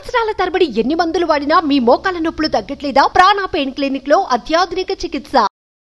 సంవత్సరాల తరబడి ఎన్ని మందులు వాడినా మీ మోకాల నొప్పులు తగ్గట్లేదా ప్రాణ పెయిన్ క్లినిక్ లో అత్యాధునిక చికిత్స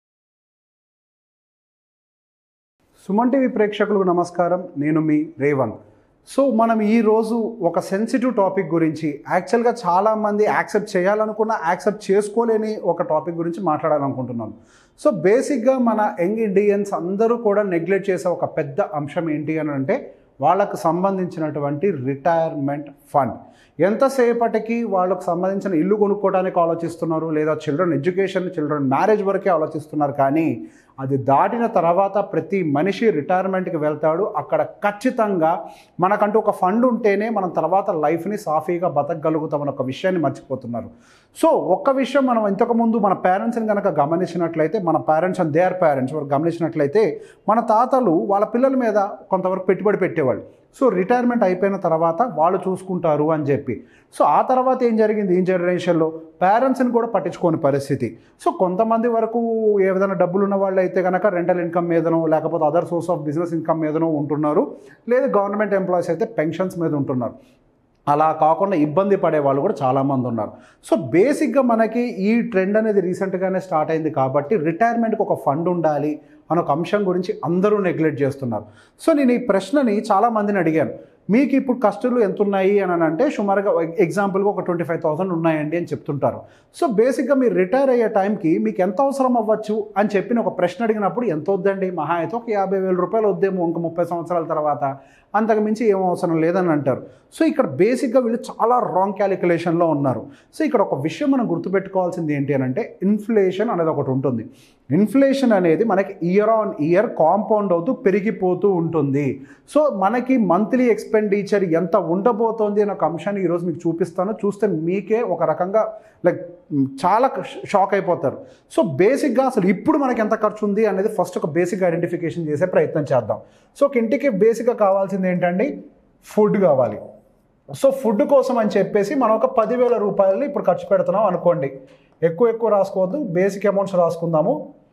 సుమన్ టీవీ ప్రేక్షకులకు నమస్కారం నేను మీ రేవంత్ సో మనం ఈరోజు ఒక సెన్సిటివ్ టాపిక్ గురించి యాక్చువల్గా చాలామంది యాక్సెప్ట్ చేయాలనుకున్న యాక్సెప్ట్ చేసుకోలేని ఒక టాపిక్ గురించి మాట్లాడాలనుకుంటున్నాను సో బేసిక్గా మన యంగ్ ఇండియన్స్ అందరూ కూడా నెగ్లెక్ట్ చేసే ఒక పెద్ద అంశం ఏంటి అని అంటే వాళ్ళకు సంబంధించినటువంటి రిటైర్మెంట్ ఫండ్ ఎంతసేపటికి వాళ్ళకు సంబంధించిన ఇల్లు కొనుక్కోవడానికి ఆలోచిస్తున్నారు లేదా చిల్డ్రన్ ఎడ్యుకేషన్ చిల్డ్రన్ మ్యారేజ్ వరకే ఆలోచిస్తున్నారు కానీ అది దాటిన తర్వాత ప్రతి మనిషి రిటైర్మెంట్కి వెళ్తాడు అక్కడ ఖచ్చితంగా మనకంటూ ఒక ఫండ్ ఉంటేనే మనం తర్వాత లైఫ్ని సాఫీగా బతకగలుగుతామని ఒక విషయాన్ని మర్చిపోతున్నారు సో ఒక్క విషయం మనం ఇంతకుముందు మన పేరెంట్స్ని కనుక గమనించినట్లయితే మన పేరెంట్స్ అండ్ దేర్ పేరెంట్స్ వరకు గమనించినట్లయితే మన తాతలు వాళ్ళ పిల్లల మీద కొంతవరకు పెట్టుబడి పెట్టేవాళ్ళు సో రిటైర్మెంట్ అయిపోయిన తర్వాత వాళ్ళు చూసుకుంటారు అని చెప్పి సో ఆ తర్వాత ఏం జరిగింది ఈ జనరేషన్లో పేరెంట్స్ని కూడా పట్టించుకోని పరిస్థితి సో కొంతమంది వరకు ఏ విధంగా డబ్బులు ఉన్న వాళ్ళు అయితే కనుక రెంటల్ ఇన్కమ్ మీదనో లేకపోతే other source of business income మీదనో ఉంటున్నారు లేదా గవర్నమెంట్ ఎంప్లాయీస్ అయితే పెన్షన్స్ మీద ఉంటున్నారు అలా కాకుండా ఇబ్బంది పడే వాళ్ళు కూడా చాలామంది ఉన్నారు సో బేసిక్గా మనకి ఈ ట్రెండ్ అనేది రీసెంట్గానే స్టార్ట్ అయింది కాబట్టి రిటైర్మెంట్కి ఒక ఫండ్ ఉండాలి అనే ఒక అంశం గురించి అందరూ నెగ్లెక్ట్ చేస్తున్నారు సో నేను ఈ ప్రశ్నని చాలామందిని అడిగాను మీకు ఇప్పుడు ఖర్చులు ఎంత ఉన్నాయి అని అంటే సుమారుగా ఎగ్జాంపుల్గా ఒక ట్వంటీ ఫైవ్ థౌసండ్ ఉన్నాయండి అని చెప్తుంటారు సో బేసిక్గా మీరు రిటైర్ అయ్యే టైంకి మీకు ఎంత అవసరం అవ్వచ్చు అని చెప్పిన ఒక ప్రశ్న అడిగినప్పుడు ఎంత వద్దండి మహా అయితే ఒక యాభై వేల రూపాయలు వద్దేమో ఇంక ముప్పై సంవత్సరాల తర్వాత అంతకు మించి ఏం అవసరం లేదని అంటారు సో ఇక్కడ బేసిక్గా వీళ్ళు చాలా రాంగ్ క్యాలిక్యులేషన్లో ఉన్నారు సో ఇక్కడ ఒక విషయం మనం గుర్తుపెట్టుకోవాల్సింది ఏంటి అని అంటే ఇన్ఫ్లేషన్ అనేది ఒకటి ఉంటుంది ఇన్ఫ్లేషన్ అనేది మనకి ఇయర్ ఆన్ ఇయర్ కాంపౌండ్ అవుతూ పెరిగిపోతూ ఉంటుంది సో మనకి మంత్లీ ఎక్స్పెండిచర్ ఎంత ఉండబోతోంది అనే ఒక అంశాన్ని ఈరోజు మీకు చూపిస్తాను చూస్తే మీకే ఒక రకంగా లైక్ చాలా షాక్ అయిపోతారు సో బేసిక్గా అసలు ఇప్పుడు మనకి ఎంత ఖర్చు ఉంది అనేది ఫస్ట్ ఒక బేసిక్ ఐడెంటిఫికేషన్ చేసే ప్రయత్నం చేద్దాం సో ఒక ఇంటికి బేసిక్గా కావాల్సింది ఏంటండి ఫుడ్ కావాలి సో ఫుడ్ కోసం అని చెప్పేసి మనం ఒక పదివేల రూపాయలు ఇప్పుడు ఖర్చు పెడుతున్నాం అనుకోండి ఎక్కువ ఎక్కువ రాసుకోవద్దు బేసిక్ అమౌంట్స్ రాసుకుందాము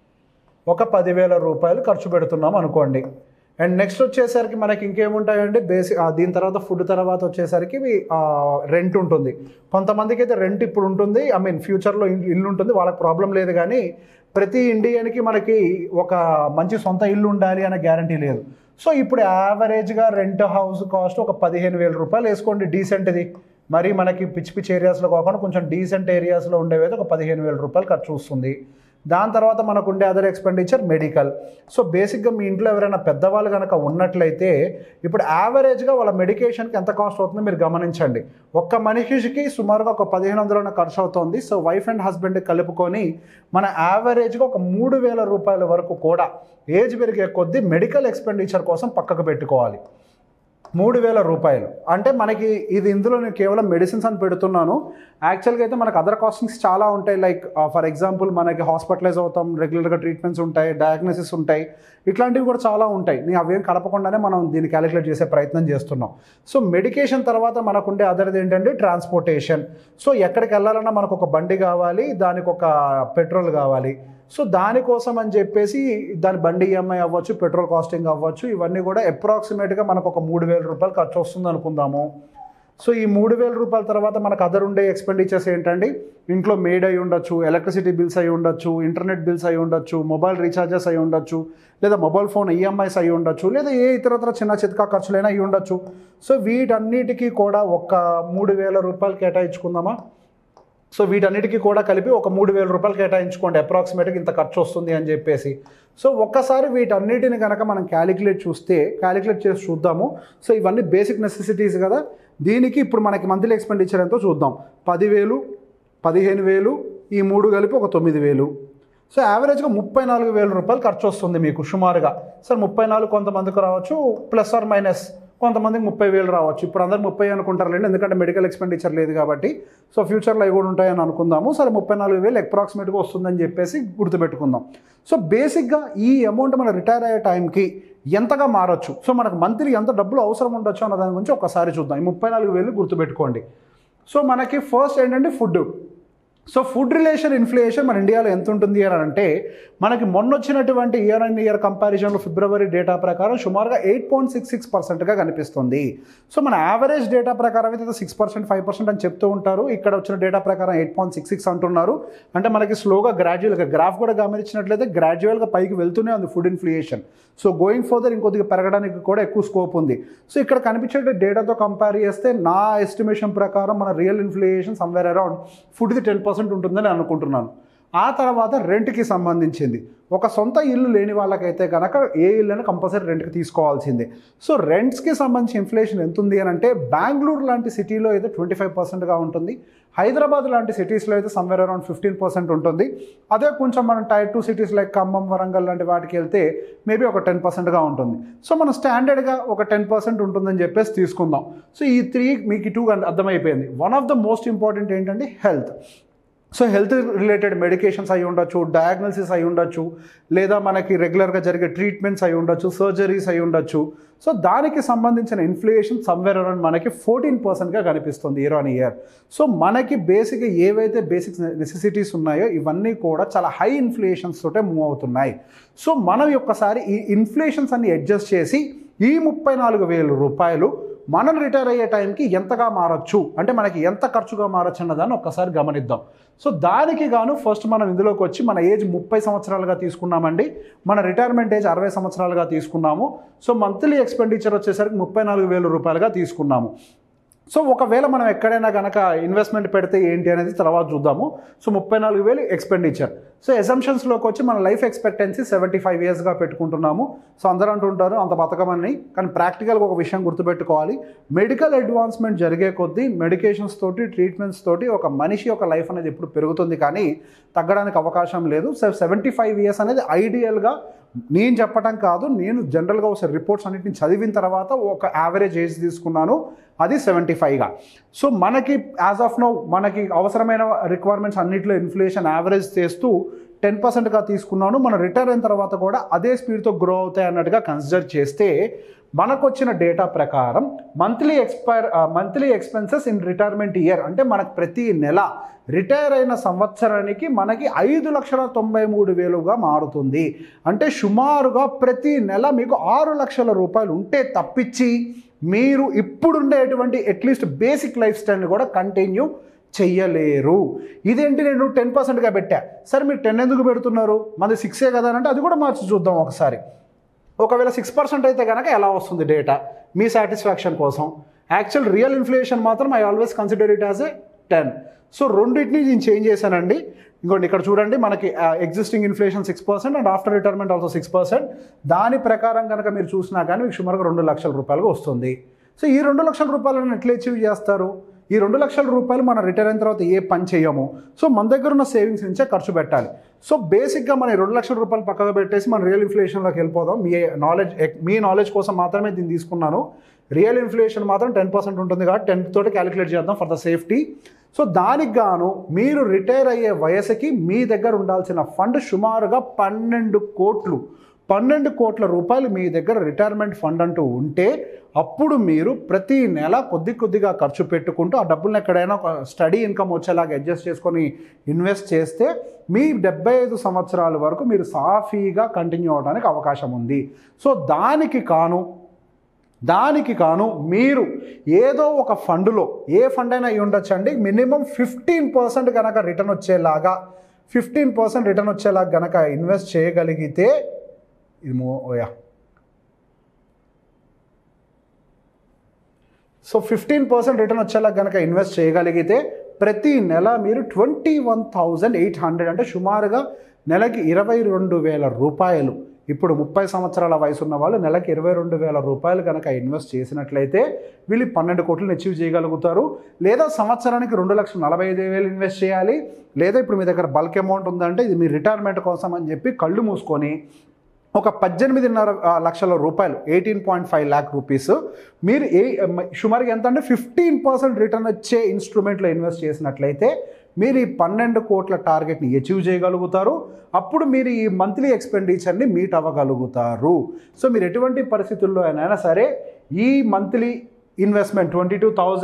ఒక పదివేల రూపాయలు ఖర్చు పెడుతున్నాం అనుకోండి అండ్ నెక్స్ట్ వచ్చేసరికి మనకి ఇంకేముంటాయంటే బేసిక్ దీని తర్వాత ఫుడ్ తర్వాత వచ్చేసరికి రెంట్ ఉంటుంది కొంతమందికి అయితే రెంట్ ఇప్పుడు ఉంటుంది ఐ మీన్ ఫ్యూచర్లో ఇల్లు ఉంటుంది వాళ్ళకి ప్రాబ్లం లేదు కానీ ప్రతి ఇండియన్కి మనకి ఒక మంచి సొంత ఇల్లు ఉండాలి అనే గ్యారంటీ లేదు సో ఇప్పుడు యావరేజ్గా రెంట్ హౌస్ కాస్ట్ ఒక పదిహేను వేల రూపాయలు వేసుకోండి డీసెంట్ది మరి మనకి పిచ్చి పిచ్చి ఏరియాస్లో కాకుండా కొంచెం డీసెంట్ ఏరియాస్లో ఉండేవైతే ఒక పదిహేను వేల రూపాయలు ఖర్చు వస్తుంది దాని తర్వాత మనకు ఉండే అదర్ ఎక్స్పెండిచర్ మెడికల్ సో బేసిక్గా మీ ఇంట్లో ఎవరైనా పెద్దవాళ్ళు కనుక ఉన్నట్లయితే ఇప్పుడు యావరేజ్గా వాళ్ళ మెడికేషన్కి ఎంత కాస్ట్ అవుతుందో మీరు గమనించండి ఒక్క మనిషికి సుమారుగా ఒక పదిహేను వందల ఖర్చు అవుతుంది సో వైఫ్ అండ్ హస్బెండ్ కలుపుకొని మన యావరేజ్గా ఒక మూడు వేల రూపాయల వరకు కూడా ఏజ్ పెరిగే కొద్దీ మెడికల్ ఎక్స్పెండిచర్ కోసం పక్కకు పెట్టుకోవాలి మూడు వేల రూపాయలు అంటే మనకి ఇది ఇందులో నేను కేవలం మెడిసిన్స్ అని పెడుతున్నాను యాక్చువల్గా అయితే మనకు అదర్ కాస్టింగ్స్ చాలా ఉంటాయి లైక్ ఫర్ ఎగ్జాంపుల్ మనకి హాస్పిటలైజ్ అవుతాం రెగ్యులర్గా ట్రీట్మెంట్స్ ఉంటాయి డయాగ్నోసిస్ ఉంటాయి ఇట్లాంటివి కూడా చాలా ఉంటాయి నేను అవేం కలపకుండానే మనం దీన్ని క్యాలిక్యులేట్ చేసే ప్రయత్నం చేస్తున్నాం సో మెడికేషన్ తర్వాత మనకు ఉండే అదర్ది ఏంటంటే ట్రాన్స్పోర్టేషన్ సో ఎక్కడికి వెళ్ళాలన్నా మనకు ఒక బండి కావాలి దానికి ఒక పెట్రోల్ కావాలి సో దానికోసం అని చెప్పేసి దాని బండి ఈఎంఐ అవ్వచ్చు పెట్రోల్ కాస్టింగ్ అవ్వచ్చు ఇవన్నీ కూడా అప్రాక్సిమేట్గా మనకు ఒక మూడు వేల రూపాయలు ఖర్చు వస్తుంది అనుకుందాము సో ఈ మూడు వేల రూపాయల తర్వాత మనకు అదర్ ఉండే ఎక్స్పెండిచర్స్ ఏంటండి ఇంట్లో మేడ్ అయి ఉండొచ్చు ఎలక్ట్రిసిటీ బిల్స్ అయి ఉండొచ్చు ఇంటర్నెట్ బిల్స్ అయి ఉండొచ్చు మొబైల్ రీఛార్జెస్ అయి ఉండొచ్చు లేదా మొబైల్ ఫోన్ ఈఎంఐస్ అయి ఉండొచ్చు లేదా ఏ ఇతరత్ర చిన్న చితకా ఖర్చులైనా అయి ఉండొచ్చు సో వీటన్నిటికీ కూడా ఒక మూడు వేల రూపాయలు కేటాయించుకుందామా సో వీటన్నిటికీ కూడా కలిపి ఒక మూడు వేల రూపాయలు కేటాయించుకోండి అప్రాక్సిమేట్గా ఇంత ఖర్చు వస్తుంది అని చెప్పేసి సో ఒక్కసారి వీటన్నిటిని కనుక మనం క్యాలిక్యులేట్ చూస్తే క్యాలిక్యులేట్ చేసి చూద్దాము సో ఇవన్నీ బేసిక్ నెసెసిటీస్ కదా దీనికి ఇప్పుడు మనకి మంత్లీ ఎక్స్పెండిచర్ ఎంతో చూద్దాం పదివేలు పదిహేను వేలు ఈ మూడు కలిపి ఒక తొమ్మిది వేలు సో యావరేజ్గా ముప్పై నాలుగు వేల రూపాయలు ఖర్చు వస్తుంది మీకు సుమారుగా సార్ ముప్పై నాలుగు కొంతమందికి రావచ్చు ప్లస్ ఆర్ మైనస్ కొంతమందికి ముప్పై వేలు రావచ్చు ఇప్పుడు అందరు ముప్పై అనుకుంటారులేండి ఎందుకంటే మెడికల్ ఎక్స్పెండిచర్ లేదు కాబట్టి సో ఫ్యూచర్లో అవి కూడా ఉంటాయని అనుకుందాము సరే ముప్పై నాలుగు వేలు అప్రాక్సిమేట్గా వస్తుందని చెప్పేసి గుర్తుపెట్టుకుందాం సో బేసిక్గా ఈ అమౌంట్ మన రిటైర్ అయ్యే టైంకి ఎంతగా మారచ్చు సో మనకు మంత్లీ ఎంత డబ్బులు అవసరం ఉండొచ్చు అన్న దాని గురించి ఒకసారి చూద్దాం ఈ ముప్పై నాలుగు వేలు గుర్తుపెట్టుకోండి సో మనకి ఫస్ట్ ఏంటంటే food so food relation inflation మన ఇండియాలో ఎంత ఉంటుంది అని అంటే మనకి మొన్న వచ్చినటువంటి ఇయర్ అండ్ ఇయర్ కంపారిజన్లో ఫిబ్రవరి డేటా ప్రకారం సుమారుగా ఎయిట్ పాయింట్ సిక్స్ సిక్స్ పర్సెంట్గా కనిపిస్తుంది సో మన యావరేజ్ డేటా ప్రకారం అయితే సిక్స్ పర్సెంట్ ఫైవ్ పర్సెంట్ అని చెప్తూ ఉంటారు ఇక్కడ వచ్చిన డేటా ప్రకారం ఎయిట్ పాయింట్ సిక్స్ సిక్స్ అంటున్నారు అంటే మనకి స్లోగా గ్రాడ్యువల్గా గ్రాఫ్ కూడా గమనించినట్లయితే గ్రాడ్యువల్గా పైకి వెళ్తూనే ఉంది food inflation so going further ఇంకొద్దిగా పెరగడానికి కూడా ఎక్కువ స్కోప్ ఉంది సో ఇక్కడ కనిపించే డేటాతో కంపేర్ చేస్తే నా ఎస్టిమేషన్ ప్రకారం మన రియల్ ఇన్ఫ్లేషన్ సమ్వేర్ అరౌండ్ ఫుడ్ది టెన్ పర్సెంట్ ఉంటుందని అనుకుంటున్నాను ఆ తర్వాత రెంట్కి సంబంధించింది ఒక సొంత ఇల్లు లేని వాళ్ళకైతే కనుక ఏ ఇల్లు కంపల్సరీ రెంట్కి తీసుకోవాల్సిందే సో రెంట్స్కి సంబంధించి ఇన్ఫ్లేషన్ ఎంత ఉంది అని అంటే బెంగళూరు లాంటి సిటీలో అయితే ట్వంటీ ఫైవ్ పర్సెంట్గా ఉంటుంది హైదరాబాద్ లాంటి సిటీస్లో అయితే సమ్వేర్ అరౌండ్ ఫిఫ్టీన్ పర్సెంట్ ఉంటుంది అదే కొంచెం మనం tier two cities like Khammam Warangal లాంటి వాటికి వెళ్తే మేబీ ఒక టెన్ పర్సెంట్గా ఉంటుంది సో మనం స్టాండర్డ్గా ఒక టెన్ పర్సెంట్ ఉంటుందని చెప్పేసి తీసుకుందాం సో ఈ త్రీ మీకు టూ అర్థమైపోయింది one of the most important ఏంటంటే health so health related medications అయి ఉండొచ్చు డయాగ్నోసిస్ అయి ఉండొచ్చు లేదా మనకి రెగ్యులర్గా జరిగే ట్రీట్మెంట్స్ అయి ఉండొచ్చు సర్జరీస్ అయి ఉండొచ్చు సో దానికి సంబంధించిన ఇన్ఫ్లేషన్ సమ్వేర్ అరౌండ్ మనకి ఫోర్టీన్ పర్సెంట్గా కనిపిస్తుంది ఇయర్ ఆన్ ఇయర్ సో మనకి బేసిక్గా ఏవైతే బేసిక్ నెసెసిటీస్ ఉన్నాయో ఇవన్నీ కూడా చాలా హై ఇన్ఫ్లేషన్స్ తోటే మూవ్ అవుతున్నాయి సో మనం ఒక్కసారి ఈ ఇన్ఫ్లేషన్స్ అన్ని అడ్జస్ట్ చేసి ఈ ముప్పై నాలుగు వేల రూపాయలు మనం రిటైర్ అయ్యే టైంకి ఎంతగా మారచ్చు అంటే మనకి ఎంత ఖర్చుగా మారచ్చు అన్నదాన్ని ఒక్కసారి గమనిద్దాం సో దానికి గాను ఫస్ట్ మనం ఇందులోకి వచ్చి మన ఏజ్ ముప్పై సంవత్సరాలుగా తీసుకున్నామండి మన రిటైర్మెంట్ ఏజ్ అరవై సంవత్సరాలుగా తీసుకున్నాము సో మంత్లీ ఎక్స్పెండిచర్ వచ్చేసరికి ముప్పై నాలుగు వేల రూపాయలుగా తీసుకున్నాము సో ఒకవేళ మనం ఎక్కడైనా కనుక ఇన్వెస్ట్మెంట్ పెడితే ఏంటి అనేది తర్వాత చూద్దాము సో ముప్పై నాలుగు వేలు ఎక్స్పెండిచర్ సో ఎజంప్షన్స్లోకి వచ్చి మన లైఫ్ ఎక్స్పెక్టెన్సీ సెవెంటీ ఫైవ్ ఇయర్స్గా పెట్టుకుంటున్నాము సో అందరూ అంటుంటారు అంత బతకమని కానీ ప్రాక్టికల్గా ఒక విషయం గుర్తుపెట్టుకోవాలి మెడికల్ అడ్వాన్స్మెంట్ జరిగే కొద్దీ మెడికేషన్స్ తోటి ట్రీట్మెంట్స్ తోటి ఒక మనిషి యొక్క లైఫ్ అనేది ఎప్పుడు పెరుగుతుంది కానీ తగ్గడానికి అవకాశం లేదు సో సెవెంటీ ఫైవ్ ఇయర్స్ అనేది ఐడియల్గా నేను చెప్పటం కాదు నేను జనరల్గా ఒకసారి రిపోర్ట్స్ అన్నింటిని చదివిన తర్వాత ఒక యావరేజ్ ఏజ్ తీసుకున్నాను అది సెవెంటీ ఫైవ్గా సో మనకి యాజ్ ఆఫ్ నో మనకి అవసరమైన రిక్వైర్మెంట్స్ అన్నింటిలో ఇన్ఫ్లేషన్ యావరేజ్ చేస్తూ టెన్ పర్సెంట్గా తీసుకున్నాను మన రిటైర్ అయిన తర్వాత కూడా అదే స్పీడ్తో గ్రో అవుతాయి అన్నట్టుగా కన్సిడర్ చేస్తే మనకు వచ్చిన డేటా ప్రకారం monthly expire monthly expenses in retirement year అంటే మనకు ప్రతి నెల రిటైర్ అయిన సంవత్సరానికి మనకి ఐదు లక్షల తొంభై మూడు వేలుగా మారుతుంది అంటే సుమారుగా ప్రతి నెల మీకు ఆరు లక్షల రూపాయలు ఉంటే తప్పించి మీరు ఇప్పుడుండేటువంటి అట్లీస్ట్ బేసిక్ లైఫ్ స్టైల్ని కూడా కంటిన్యూ చెయ్యలేరు ఇదేంటి నేను టెన్ పర్సెంట్గా పెట్టా సరే మీరు టెన్ ఎందుకు పెడుతున్నారు మాది సిక్సే కదా అని అంటే అది కూడా మార్చి చూద్దాం ఒకసారి ఒకవేళ సిక్స్ పర్సెంట్ అయితే కనుక ఎలా వస్తుంది డేటా మీ సాటిస్ఫాక్షన్ కోసం యాక్చువల్ రియల్ ఇన్ఫ్లేషన్ మాత్రం I always consider it as a ten so రెండింటిని నేను చేంజ్ చేశానండి ఇంకోటి ఇక్కడ చూడండి మనకి existing inflation six percent and after retirement also six percent దాని ప్రకారం కనుక మీరు చూసినా కానీ మీకు సుమారుగా రెండు లక్షల రూపాయలుగా వస్తుంది సో ఈ రెండు లక్షల రూపాయలను ఎట్లా అచీవ్ చేస్తారు ఈ రెండు లక్షల రూపాయలు మనం రిటైర్ అయిన తర్వాత ఏ పని చేయము సో మన దగ్గర ఉన్న సేవింగ్స్ నుంచే ఖర్చు పెట్టాలి సో బేసిక్గా మన ఈ రెండు లక్షల రూపాయలు పక్కకు పెట్టేసి మన రియల్ ఇన్ఫ్లేషన్లోకి వెళ్ళిపోదాం మీ నాలెడ్జ్ మీ నాలెడ్జ్ కోసం మాత్రమే దీన్ని తీసుకున్నాను రియల్ ఇన్ఫ్లేషన్ మాత్రం టెన్ పర్సెంట్ ఉంటుంది కాబట్టి టెన్ తోటి క్యాలిక్యులేట్ చేద్దాం ఫర్ ద సేఫ్టీ సో దానికి గాను మీరు రిటైర్ అయ్యే వయసుకి మీ దగ్గర ఉండాల్సిన ఫండ్ సుమారుగా పన్నెండు కోట్లు పన్నెండు కోట్ల రూపాయలు మీ దగ్గర రిటైర్మెంట్ ఫండ్ అంటూ ఉంటే అప్పుడు మీరు ప్రతి నెల కొద్ది కొద్దిగా ఖర్చు పెట్టుకుంటూ ఆ డబ్బులను ఎక్కడైనా ఒక స్టడీ ఇన్కమ్ వచ్చేలాగా అడ్జస్ట్ చేసుకొని ఇన్వెస్ట్ చేస్తే మీ డెబ్బై ఐదు సంవత్సరాల వరకు మీరు సాఫీగా కంటిన్యూ అవడానికి అవకాశం ఉంది సో దానికి కాను దానికి కాను మీరు ఏదో ఒక ఫండ్లో ఏ ఫండ్ అయినా అయి ఉండొచ్చు అండి మినిమం ఫిఫ్టీన్ పర్సెంట్ కనుక రిటర్న్ వచ్చేలాగా ఫిఫ్టీన్ పర్సెంట్ రిటర్న్ వచ్చేలాగా కనుక ఇన్వెస్ట్ చేయగలిగితే ఇది మో ఓయా సో ఫిఫ్టీన్ పర్సెంట్ రిటర్న్ వచ్చేలా కనుక ఇన్వెస్ట్ చేయగలిగితే ప్రతి నెల మీరు twenty one thousand eight hundred అంటే సుమారుగా నెలకి ఇరవై రెండు వేల రూపాయలు ఇప్పుడు ముప్పై సంవత్సరాల వయసు ఉన్న వాళ్ళు నెలకి ఇరవై రెండు వేల రూపాయలు కనుక ఇన్వెస్ట్ చేసినట్లయితే వీళ్ళు పన్నెండు కోట్లను అచీవ్ చేయగలుగుతారు లేదా సంవత్సరానికి రెండు లక్షల నలభై ఐదు వేలు ఇన్వెస్ట్ చేయాలి లేదా ఇప్పుడు మీ దగ్గర బల్క్ అమౌంట్ ఉందంటే ఇది మీ రిటైర్మెంట్ కోసం అని చెప్పి కళ్ళు మూసుకొని ఒక పద్దెనిమిదిన్నర ఆ, లక్షల రూపాయలు eighteen point five lakh rupees మీరు ఏ సుమారుగా ఎంత అంటే ఫిఫ్టీన్ పర్సెంట్ రిటర్న్ వచ్చే ఇన్స్ట్రుమెంట్లో ఇన్వెస్ట్ చేసినట్లయితే మీరు ఈ పన్నెండు కోట్ల టార్గెట్ని అచీవ్ చేయగలుగుతారు అప్పుడు మీరు ఈ మంత్లీ ఎక్స్పెండిచర్ని మీట్ అవ్వగలుగుతారు సో మీరు ఎటువంటి పరిస్థితుల్లో అయినా సరే ఈ monthly investment twenty two thousand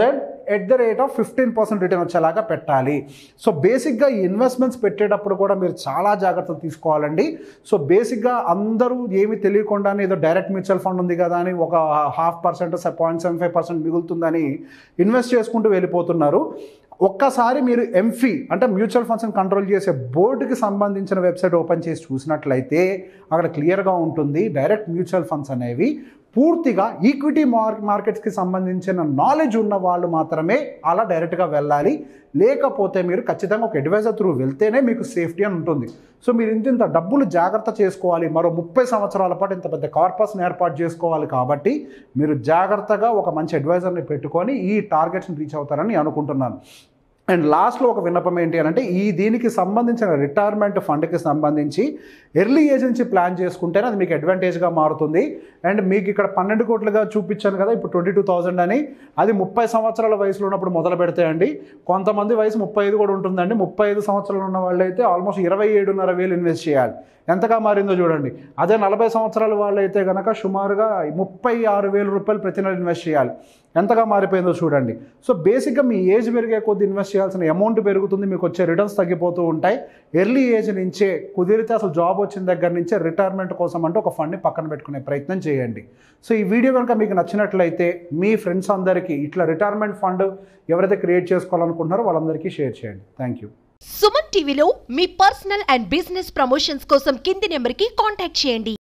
at the rate of fifteen percent return వచ్చేలాగా పెట్టాలి సో బేసిక్గా ఈ ఇన్వెస్ట్మెంట్స్ పెట్టేటప్పుడు కూడా మీరు చాలా జాగ్రత్తలు తీసుకోవాలండి సో బేసిక్గా అందరూ ఏమి తెలియకుండానే ఏదో డైరెక్ట్ మ్యూచువల్ ఫండ్ ఉంది కదా అని ఒక half percent point seven five percent మిగులుతుందని ఇన్వెస్ట్ చేసుకుంటూ వెళ్ళిపోతున్నారు ఒక్కసారి మీరు ఎంఫీ అంటే మ్యూచువల్ ఫండ్స్ని కంట్రోల్ చేసే బోర్డుకి సంబంధించిన వెబ్సైట్ ఓపెన్ చేసి చూసినట్లయితే అక్కడ క్లియర్గా ఉంటుంది డైరెక్ట్ మ్యూచువల్ ఫండ్స్ అనేవి పూర్తిగా ఈక్విటీ మార్ మార్కెట్స్కి సంబంధించిన నాలెడ్జ్ ఉన్న వాళ్ళు మాత్రమే అలా డైరెక్ట్గా వెళ్ళాలి లేకపోతే మీరు ఖచ్చితంగా ఒక అడ్వైజర్ త్రూ వెళ్తేనే మీకు సేఫ్టీ అని ఉంటుంది సో మీరు ఇంత ఇంత డబ్బులు జాగ్రత్త చేసుకోవాలి మరో ముప్పై సంవత్సరాల పాటు ఇంత పెద్ద కార్పస్ని ఏర్పాటు చేసుకోవాలి కాబట్టి మీరు జాగ్రత్తగా ఒక మంచి అడ్వైజర్ని పెట్టుకొని ఈ టార్గెట్స్ని రీచ్ అవుతారని అనుకుంటున్నాను అండ్ లాస్ట్లో ఒక విన్నపం ఏంటి అని అంటే ఈ దీనికి సంబంధించిన రిటైర్మెంట్ ఫండ్కి సంబంధించి ఎర్లీ ఏజ్ నుంచి ప్లాన్ చేసుకుంటేనే అది మీకు అడ్వాంటేజ్గా మారుతుంది అండ్ మీకు ఇక్కడ పన్నెండు కోట్లుగా చూపించాను కదా ఇప్పుడు ట్వంటీ టూ థౌజండ్ అని అది ముప్పై సంవత్సరాల వయసులో ఉన్నప్పుడు మొదలు పెడితే అండి కొంతమంది వయసు ముప్పై ఐదు కూడా ఉంటుందండి ముప్పై ఐదు సంవత్సరాలు ఉన్న వాళ్ళు అయితే ఆల్మోస్ట్ ఇరవై ఏడున్నర వేలు ఇన్వెస్ట్ చేయాలి ఎంతగా మారిందో చూడండి అదే నలభై సంవత్సరాల వాళ్ళు అయితే కనుక సుమారుగా ముప్పై ఆరు వేల రూపాయలు ప్రతి నెల ఇన్వెస్ట్ చేయాలి ఎంతగా మారిపోయిందో చూడండి సో బేసిక్గా మీ ఏజ్ పెరిగే కొద్ది ఇన్వెస్ట్ చేయాల్సిన అమౌంట్ పెరుగుతుంది మీకు వచ్చే రిటర్న్స్ తగ్గిపోతూ ఉంటాయి ఎర్లీ ఏజ్ నుంచే కుదిరితే అసలు జాబ్ వచ్చిన దగ్గర నుంచే రిటైర్మెంట్ కోసం అంటే ఒక ఫండ్ని పక్కన పెట్టుకునే ప్రయత్నం చేయండి సో ఈ వీడియో కనుక మీకు నచ్చినట్లయితే మీ ఫ్రెండ్స్ అందరికీ ఇట్లా రిటైర్మెంట్ ఫండ్ ఎవరైతే క్రియేట్ చేసుకోవాలనుకుంటున్నారో వాళ్ళందరికీ షేర్ చేయండి థ్యాంక్ యూ సుమన్ టీవీలో మీ పర్సనల్ అండ్ బిజినెస్ ప్రమోషన్స్ కోసం కింది నెంబర్కి కాంటాక్ట్ చేయండి